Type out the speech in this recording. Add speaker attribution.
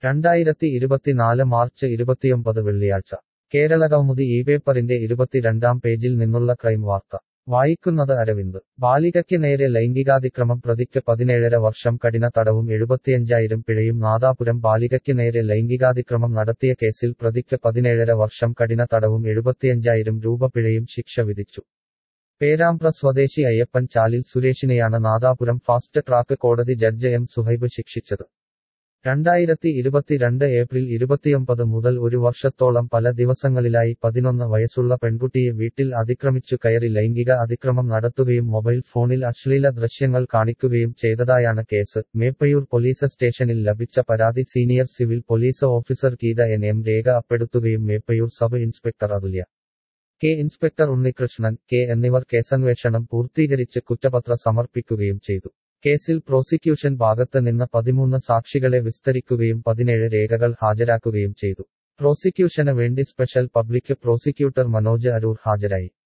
Speaker 1: രണ്ടായിരത്തി ഇരുപത്തിനാല് മാർച്ച് ഇരുപത്തിയൊമ്പത് വെള്ളിയാഴ്ച കേരളകൗമുദി ഈ പേപ്പറിന്റെ ഇരുപത്തിരണ്ടാം പേജിൽ നിന്നുള്ള ക്രൈം വാർത്ത വായിക്കുന്നത് അരവിന്ദ് ബാലികയ്ക്ക് നേരെ ലൈംഗികാതിക്രമം പ്രതിക്ക് പതിനേഴര വർഷം കഠിന തടവും എഴുപത്തിയഞ്ചായിരം പിഴയും നാദാപുരം ബാലികയ്ക്ക് നേരെ ലൈംഗികാതിക്രമം നടത്തിയ കേസിൽ പ്രതിക്ക് പതിനേഴര വർഷം കഠിന തടവും എഴുപത്തിയഞ്ചായിരം രൂപ പിഴയും ശിക്ഷ വിധിച്ചു പേരാമ്പ്ര സ്വദേശി അയ്യപ്പൻ ചാലിൽ സുരേഷിനെയാണ് നാദാപുരം ഫാസ്റ്റ് ട്രാക്ക് കോടതി ജഡ്ജ് എം സുഹൈബ് ശിക്ഷിച്ചത് രണ്ടായിരത്തി ഇരുപത്തിരണ്ട് ഏപ്രിൽ ഇരുപത്തിയൊമ്പത് മുതൽ ഒരു വർഷത്തോളം പല ദിവസങ്ങളിലായി പതിനൊന്ന് വയസ്സുള്ള പെൺകുട്ടിയെ വീട്ടിൽ അതിക്രമിച്ചു കയറി ലൈംഗിക അതിക്രമം നടത്തുകയും മൊബൈൽ ഫോണിൽ അശ്ലീല ദൃശ്യങ്ങൾ കാണിക്കുകയും ചെയ്തതായാണ് കേസ് മേപ്പയൂർ പോലീസ് സ്റ്റേഷനിൽ ലഭിച്ച പരാതി senior civil police officer Geetha N M രേഖപ്പെടുത്തുകയും Meppayur sub inspector Athulya K inspector Unnikrishnan K എന്നിവർ കേസന്വേഷണം പൂർത്തീകരിച്ച് കുറ്റപത്ര സമർപ്പിക്കുകയും ചെയ്തു കേസിൽ പ്രോസിക്യൂഷൻ ഭാഗത്ത് നിന്ന് പതിമൂന്ന് സാക്ഷികളെ വിസ്തരിക്കുകയും പതിനേഴ് രേഖകൾ ഹാജരാക്കുകയും ചെയ്തു പ്രോസിക്യൂഷന് വേണ്ടി special public prosecutor Manoj Aroor ഹാജരായി